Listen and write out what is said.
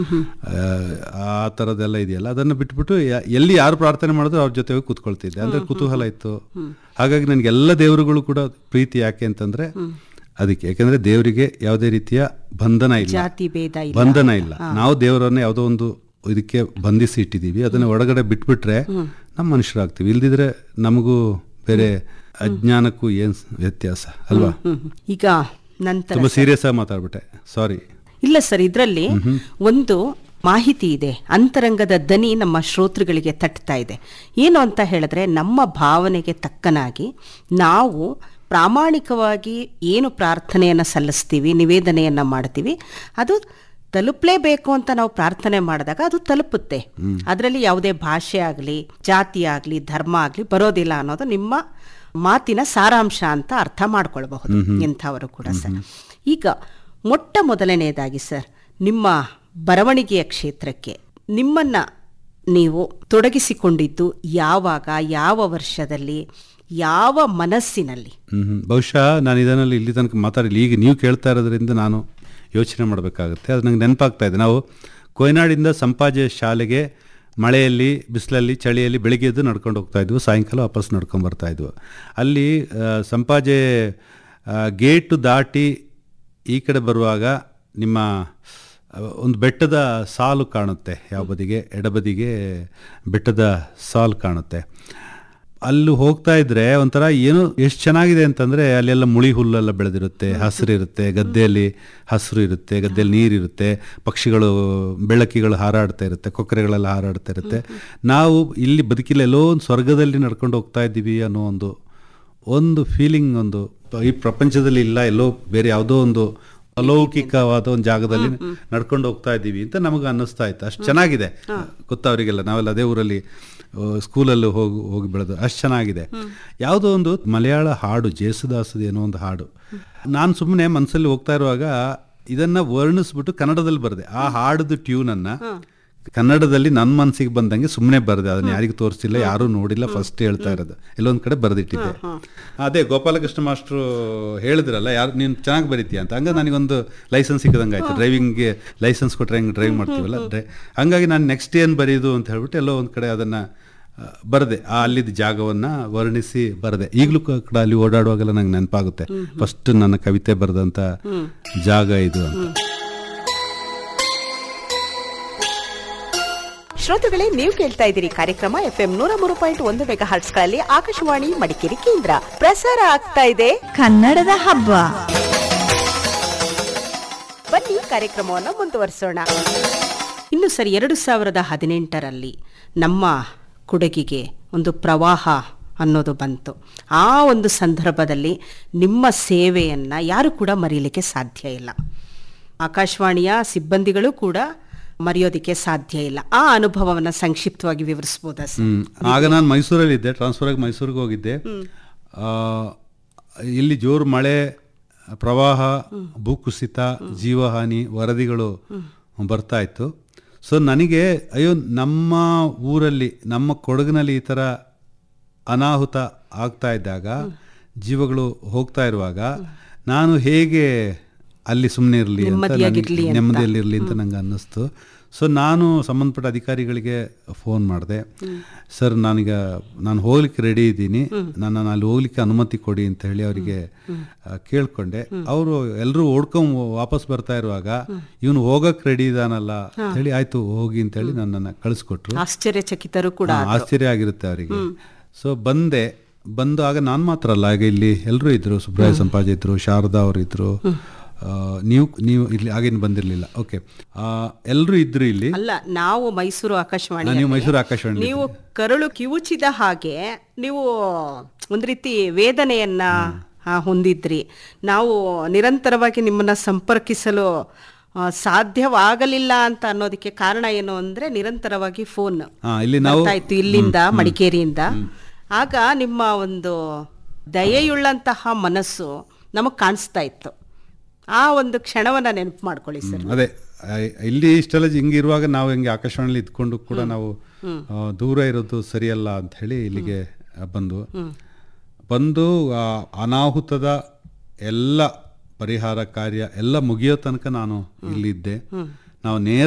ಆ, ಆ ಥರದ್ದೆಲ್ಲ ಇದೆಯಲ್ಲ ಅದನ್ನು ಬಿಟ್ಬಿಟ್ಟು ಯಾ- ಎಲ್ಲಿ ಯಾರು ಪ್ರಾರ್ಥನೆ ಮಾಡಿದ್ರು ಅವ್ರ ಜೊತೆ ಹೋಗಿ ಕೂತ್ಕೊಳ್ತಿದ್ದೆ ಅಂದ್ರೆ ಕುತೂಹಲ ಇತ್ತು ಹಾಗಾಗಿ ನನಗೆ ಎಲ್ಲ ದೇವರುಗಳು ಕೂಡ ಪ್ರೀತಿ ಯಾಕೆ ಅಂತಂದ್ರೆ ಅದಕ್ಕೆ ಯಾಕೆಂದ್ರೆ ದೇವರಿಗೆ ಯಾವುದೇ ರೀತಿಯ ಬಂಧನ ಇಲ್ಲ ಜಾತಿ ಭೇದ ಇಲ್ಲ ಬಂಧನ ಇಲ್ಲ ನಾವು ದೇವರನ್ನ ಯಾವುದೋ ಒಂದು ಇದಕ್ಕೆ ಬಂಧಿಸಿ ಇಟ್ಟಿದ್ದೀವಿ ಅದನ್ನ ಒಳಗಡೆ ಬಿಟ್ಬಿಟ್ರೆ ನಮ್ಮ ಮನುಷ್ಯರಾಗ್ತೀವಿ ಇಲ್ದಿದ್ರೆ ನಮಗೂ ಬೇರೆ ಅಜ್ಞಾನಕ್ಕೂ ಏನ್ ಸ್- ವ್ಯತ್ಯಾಸ ಅಲ್ವಾ ಹ್ಮ್. ಈಗ ನಂತರ ತುಂಬಾ ಸೀರಿಯಸ್ ಆಗಿ ಮಾತಾಡ್ಬಿಟ್ಟೆ ಸಾರಿ ಇಲ್ಲ ಸರ್ ಇದರಲ್ಲಿ ಒಂದು ಮಾಹಿತಿ ಇದೆ ಅಂತರಂಗದ ದನಿ ನಮ್ಮ ಶ್ರೋತೃಗಳಿಗೆ ತಟ್ತಾ ಇದೆ ಏನು ಅಂತ ಹೇಳಿದ್ರೆ ನಮ್ಮ ಭಾವನೆಗೆ ತಕ್ಕನಾಗಿ ನಾವು ಪ್ರಾಮಾಣಿಕವಾಗಿ ಏನು ಪ್ರಾರ್ಥನೆಯನ್ನು ಸಲ್ಲಿಸ್ತೀವಿ ನಿವೇದನೆಯನ್ನು ಮಾಡ್ತೀವಿ ಅದು ತಲುಪಲೇಬೇಕು ಅಂತ ನಾವು ಪ್ರಾರ್ಥನೆ ಮಾಡಿದಾಗ ಅದು ತಲುಪುತ್ತೆ ಅದರಲ್ಲಿ ಯಾವುದೇ ಭಾಷೆ ಆಗಲಿ ಜಾತಿ ಆಗಲಿ ಧರ್ಮ ಆಗಲಿ ಬರೋದಿಲ್ಲ ಅನ್ನೋದು ನಿಮ್ಮ ಮಾತಿನ ಸಾರಾಂಶ ಅಂತ ಅರ್ಥ ಮಾಡ್ಕೊಳ್ಬಹುದು ಎಂಥವರು ಕೂಡ ಸರ್ ಈಗ ಮೊಟ್ಟ ಮೊದಲನೆಯದಾಗಿ ಸರ್ ನಿಮ್ಮ ಬರವಣಿಗೆಯ ಕ್ಷೇತ್ರಕ್ಕೆ ನಿಮ್ಮನ್ನ ನೀವು ತೊಡಗಿಸಿಕೊಂಡಿದ್ದು ಯಾವಾಗ ಯಾವ ವರ್ಷದಲ್ಲಿ ಯಾವ ಮನಸ್ಸಿನಲ್ಲಿ ಹ್ಮ್ ಹ್ಮ್. ಬಹುಶಃ ನಾನು ಇದನ್ನಲ್ಲಿ ಇಲ್ಲಿ ತನಕ ಮಾತಾಡಲಿ ಈಗ ನೀವು ಕೇಳ್ತಾ ಇರೋದ್ರಿಂದ ನಾನು ಯೋಚನೆ ಮಾಡಬೇಕಾಗುತ್ತೆ ಅದು ನಂಗೆ ನೆನಪಾಗ್ತಾ ಇದೆ ನಾವು ಕೊಯ್ನಾಡಿಂದ ಸಂಪಾಜೆ ಶಾಲೆಗೆ ಮಳೆಯಲ್ಲಿ ಬಿಸಿಲಲ್ಲಿ ಚಳಿಯಲ್ಲಿ ಬೆಳಿಗ್ಗೆ ಎದ್ದು ನಡ್ಕೊಂಡು ಹೋಗ್ತಾ ಇದ್ವು ಸಾಯಂಕಾಲ ವಾಪಸ್ ನಡ್ಕೊಂಡು ಬರ್ತಾ ಇದ್ವು ಅಲ್ಲಿ ಆ, ಸಂಪಾಜೆ ಆ, ಗೇಟು ದಾಟಿ ಈ ಕಡೆ ಬರುವಾಗ ನಿಮ್ಮ ಆ, ಒಂದು ಬೆಟ್ಟದ ಸಾಲು ಕಾಣುತ್ತೆ ಯಾವ ಬದಿಗೆ ಎಡಬದಿಗೆ ಬೆಟ್ಟದ ಸಾಲು ಕಾಣುತ್ತೆ ಅಲ್ಲಿ ಹೋಗ್ತಾ ಇದ್ರೆ ಒಂಥರ ಏನು ಎಷ್ಟು ಚೆನ್ನಾಗಿದೆ ಅಂತಂದ್ರೆ ಅಲ್ಲೆಲ್ಲ ಮುಳಿ ಹುಲ್ಲೆಲ್ಲ ಬೆಳೆದಿರುತ್ತೆ ಹಸಿರು ಇರುತ್ತೆ ಗದ್ದೆಯಲ್ಲಿ ಹಸಿರು ಇರುತ್ತೆ ಗದ್ದೆಯಲ್ಲಿ ನೀರಿರುತ್ತೆ ಪಕ್ಷಿಗಳು ಬೆಳಕಿಗಳು ಹಾರಾಡ್ತಾ ಇರುತ್ತೆ ಕೊಕ್ಕರೆಗಳೆಲ್ಲ ಹಾರಾಡ್ತಾ ಇರುತ್ತೆ ನಾವು ಇಲ್ಲಿ ಬದುಕಿಲ್ಲ ಎಲ್ಲೋ ಒಂದು ಸ್ವರ್ಗದಲ್ಲಿ ನಡ್ಕೊಂಡು ಹೋಗ್ತಾ ಇದ್ದೀವಿ ಅನ್ನೋ ಒಂದು ಒಂದು ಫೀಲಿಂಗ್ ಒಂದು ಈ ಪ್ರಪಂಚದಲ್ಲಿ ಇಲ್ಲ ಎಲ್ಲೋ ಬೇರೆ ಯಾವುದೋ ಒಂದು ಅಲೌಕಿಕವಾದ ಒಂದು ಜಾಗದಲ್ಲಿ ನಡ್ಕೊಂಡು ಹೋಗ್ತಾ ಇದ್ದೀವಿ ಅಂತ ನಮಗೆ ಅನ್ನಿಸ್ತಾ ಇತ್ತು ಅಷ್ಟು ಚೆನ್ನಾಗಿದೆ ಗೊತ್ತಾ ಅವರಿಗೆಲ್ಲ ನಾವೆಲ್ಲ ಅದೇ ಊರಲ್ಲಿ ಸ್ಕೂಲಲ್ಲಿ ಹೋಗಿ ಹೋಗಿ ಬೆಳೆದು ಅಷ್ಟು ಚೆನ್ನಾಗಿದೆ ಯಾವುದೋ ಒಂದು ಮಲಯಾಳ ಹಾಡು ಜೇಸುದಾಸದ ಏನೋ ಒಂದು ಹಾಡು ನಾನು ಸುಮ್ಮನೆ ಮನಸ್ಸಲ್ಲಿ ಹೋಗ್ತಾ ಇರುವಾಗ ಇದನ್ನ ವರ್ಣಿಸ್ಬಿಟ್ಟು ಕನ್ನಡದಲ್ಲಿ ಬರೆದೆ ಆ ಹಾಡದ ಟ್ಯೂನನ್ನ ಕನ್ನಡದಲ್ಲಿ ನನ್ನ ಮನಸ್ಸಿಗೆ ಬಂದಂಗೆ ಸುಮ್ಮನೆ ಬರೆದೆ ಅದನ್ನ ಯಾರಿಗೂ ತೋರಿಸಿಲ್ಲ ಯಾರೂ ನೋಡಿಲ್ಲ ಫಸ್ಟ್ ಹೇಳ್ತಾ ಇರೋದು ಎಲ್ಲೊಂದ್ ಕಡೆ ಬರೆದಿಟ್ಟಿದ್ದೆ ಅದೇ ಗೋಪಾಲಕೃಷ್ಣ ಮಾಸ್ಟ್ರು ಹೇಳಿದ್ರಲ್ಲ ಯಾರು ನೀನು ಚೆನ್ನಾಗಿ ಬರೀತೀಯ ಅಂತ ಹಂಗ ನನಗೊಂದು ಲೈಸೆನ್ಸ್ ಸಿಕ್ಕದಂಗೆ ಆಯ್ತು ಡ್ರೈವಿಂಗ್ಗೆ ಲೈಸೆನ್ಸ್ ಕೊಟ್ಟರೆ ಹೆಂಗೆ ಡ್ರೈವ್ ಮಾಡ್ತೀವಲ್ಲ ಡ್ರೈ ಹಂಗಾಗಿ ನಾನು ನೆಕ್ಸ್ಟ್ ಏನು ಬರೆಯೋದು ಅಂತ ಹೇಳ್ಬಿಟ್ಟು ಎಲ್ಲೋ ಒಂದು ಕಡೆ ಅದನ್ನ ಆ, ಬರೆದೆ ಆ ಅಲ್ಲಿದ್ದ ಜಾಗವನ್ನ ವರ್ಣಿಸಿ ಬರೆದೆ ಈಗಲೂ ಕೂಡ ಅಲ್ಲಿ ಓಡಾಡುವಾಗೆಲ್ಲ ನಂಗೆ ನೆನಪಾಗುತ್ತೆ ಫಸ್ಟ್ ನನ್ನ ಕವಿತೆ ಬರೆದಂತ ಜಾಗ ಇದು ಅಂತ ಶ್ರೋತೃಗಳೇ ನೀವು ಕೇಳ್ತಾ ಇದ್ದೀರಿ ಕಾರ್ಯಕ್ರಮ ಎಫ್ ಎಂ ನೂರ ಮೂರು ಪಾಯಿಂಟ್ ಒಂದು ಮೆಗಾ ಹರ್ಟ್ಸ್ಗಳಲ್ಲಿ ಆಕಾಶವಾಣಿ ಮಡಿಕೇರಿ ಕೇಂದ್ರ ಪ್ರಸಾರ ಆಗ್ತಾ ಇದೆ ಕನ್ನಡದ ಹಬ್ಬ ಬನ್ನಿ ಕಾರ್ಯಕ್ರಮವನ್ನು ಮುಂದುವರಿಸೋಣ ಇನ್ನು ಸರಿ ಎರಡು ಸಾವಿರದ ಹದಿನೆಂಟರಲ್ಲಿ ನಮ್ಮ ಕೊಡಗಿಗೆ ಒಂದು ಪ್ರವಾಹ ಅನ್ನೋದು ಬಂತು ಆ ಒಂದು ಸಂದರ್ಭದಲ್ಲಿ ನಿಮ್ಮ ಸೇವೆಯನ್ನು ಯಾರು ಕೂಡ ಮರೀಲಿಕ್ಕೆ ಸಾಧ್ಯ ಇಲ್ಲ ಆಕಾಶವಾಣಿಯ ಸಿಬ್ಬಂದಿಗಳು ಕೂಡ ಮರೆಯೋದಕ್ಕೆ ಸಾಧ್ಯ ಇಲ್ಲ ಆ ಅನುಭವವನ್ನು ಸಂಕ್ಷಿಪ್ತವಾಗಿ ವಿವರಿಸ್ಬೋದಾ ಸರ್ ಹ್ಮ್. ಆಗ ನಾನು ಮೈಸೂರಲ್ಲಿ ಇದ್ದೆ ಟ್ರಾನ್ಸ್ಫರ್ ಆಗಿ ಮೈಸೂರಿಗೆ ಹೋಗಿದ್ದೆ ಆ, ಇಲ್ಲಿ ಜೋರು ಮಳೆ ಪ್ರವಾಹ ಭೂಕುಸಿತ ಜೀವಹಾನಿ ವರದಿಗಳು ಬರ್ತಾ ಇತ್ತು ಸೊ ನನಗೆ ಅಯ್ಯೋ ನಮ್ಮ ಊರಲ್ಲಿ ನಮ್ಮ ಕೊಡಗಿನಲ್ಲಿ ಈ ಥರ ಅನಾಹುತ ಆಗ್ತಾ ಇದ್ದಾಗ ಜೀವಗಳು ಹೋಗ್ತಾ ಇರುವಾಗ ನಾನು ಹೇಗೆ ಅಲ್ಲಿ ಸುಮ್ಮನೆ ಇರಲಿ ಅಂತ ನೆಮ್ಮದಿಯಾಗಿರ್ಲಿ ನನಗೆ- ನೆಮ್ಮದಿಯಲ್ಲಿರಲಿ ಅಂತ ನಂಗೆ ಅನ್ನಿಸ್ತು ಸೊ ನಾನು ಸಂಬಂಧಪಟ್ಟ ಅಧಿಕಾರಿಗಳಿಗೆ ಫೋನ್ ಮಾಡಿದೆ ಸರ್ ನಾನೀಗ ನಾನು ಹೋಗ್ಲಿಕ್ಕೆ ರೆಡಿ ಇದ್ದೀನಿ ನನ್ನನ್ನು ಅಲ್ಲಿ ಹೋಗ್ಲಿಕ್ಕೆ ಅನುಮತಿ ಕೊಡಿ ಅಂತ ಹೇಳಿ ಅವರಿಗೆ ಕೇಳ್ಕೊಂಡೆ ಅವರು ಎಲ್ಲರೂ ಓಡ್ಕೊಂಡ್ ವಾಪಸ್ ಬರ್ತಾ ಇರುವಾಗ ಇವನು ಹೋಗಕ್ ರೆಡಿ ಇದಾನಲ್ಲ ಅಂತ ಹೇಳಿ ಆಯ್ತು ಹೋಗಿ ಅಂತ ಹೇಳಿ ನನ್ನನ್ನು ಕಳಿಸ್ಕೊಟ್ರು ಆಶ್ಚರ್ಯಚಕಿತರು ಕೂಡ ಹಾ, ಆಶ್ಚರ್ಯ ಆಗಿರುತ್ತೆ ಅವರಿಗೆ ಸೊ ಬಂದೆ ಬಂದು ಆಗ ನಾನು ಮಾತ್ರ ಅಲ್ಲ ಆಗ ಇಲ್ಲಿ ಎಲ್ಲರೂ ಇದ್ರು ಸುಬ್ರಾಯ ಸಂಪಾಜ್ ಇದ್ರು ಶಾರದಾ ಅವರು ಇದ್ರು ಆ, ನೀವು ನೀವು ಇಲ್ಲಿ ಆಗೇನು ಬಂದಿರಲಿಲ್ಲ ಓಕೆ ಎಲ್ಲರೂ ಇದ್ರು ಇಲ್ಲಿ ಅಲ್ಲ ನಾವು ಮೈಸೂರು ಆಕಾಶವಾಣಿ ಆ, ನೀವು ಮೈಸೂರು ಆಕಾಶವಾಣಿ ನೀವು ಕರುಳು ಕಿವುಚಿದ ಹಾಗೆ ನೀವು ಒಂದು ರೀತಿ ವೇದನೆಯನ್ನ ಆ, ಹೊಂದಿದ್ರಿ ನಾವು ನಿರಂತರವಾಗಿ ನಿಮ್ಮನ್ನ ಸಂಪರ್ಕಿಸಲು ಆ, ಸಾಧ್ಯವಾಗಲಿಲ್ಲ ಅಂತ ಅನ್ನೋದಕ್ಕೆ ಕಾರಣ ಏನು ಅಂದ್ರೆ ನಿರಂತರವಾಗಿ ಫೋನ್ ಹಾ, ಇಲ್ಲಿ ನಾವು ಬರ್ತಾ ಇತ್ತು ಇಲ್ಲಿಂದ ಮಡಿಕೇರಿಯಿಂದ ಆಗ ನಿಮ್ಮ ಒಂದು ದಯೆಯುಳ್ಳಂತಹ ಮನಸ್ಸು ನಮಗ್ ಕಾಣಿಸ್ತಾ ಇತ್ತು ಆ ಒಂದು ಕ್ಷಣವನ್ನ ನೆನಪು ಮಾಡ್ಕೊಳ್ಳಿ ಸರ್ ಅದೇ ಆ, ಇಲ್ಲಿ ಇಷ್ಟೆಲ್ಲ ಹಿಂಗಿರುವಾಗ ನಾವು ಹಿಂಗೆ ಆಕಾಶವಾಣಿಲಿ ಇದ್ಕೊಂಡು ಕೂಡ ನಾವು ಆ, ದೂರ ಇರೋದು ಸರಿಯಲ್ಲ ಅಂತ ಹೇಳಿ ಇಲ್ಲಿಗೆ ಆ, ಬಂದು ಬಂದು ಆ ಅನಾಹುತದ ಎಲ್ಲ ಪರಿಹಾರ ಕಾರ್ಯ ಎಲ್ಲ ಮುಗಿಯೋ ತನಕ ನಾನು ಇಲ್ಲಿದ್ದೆ ನಾವು ನೇರ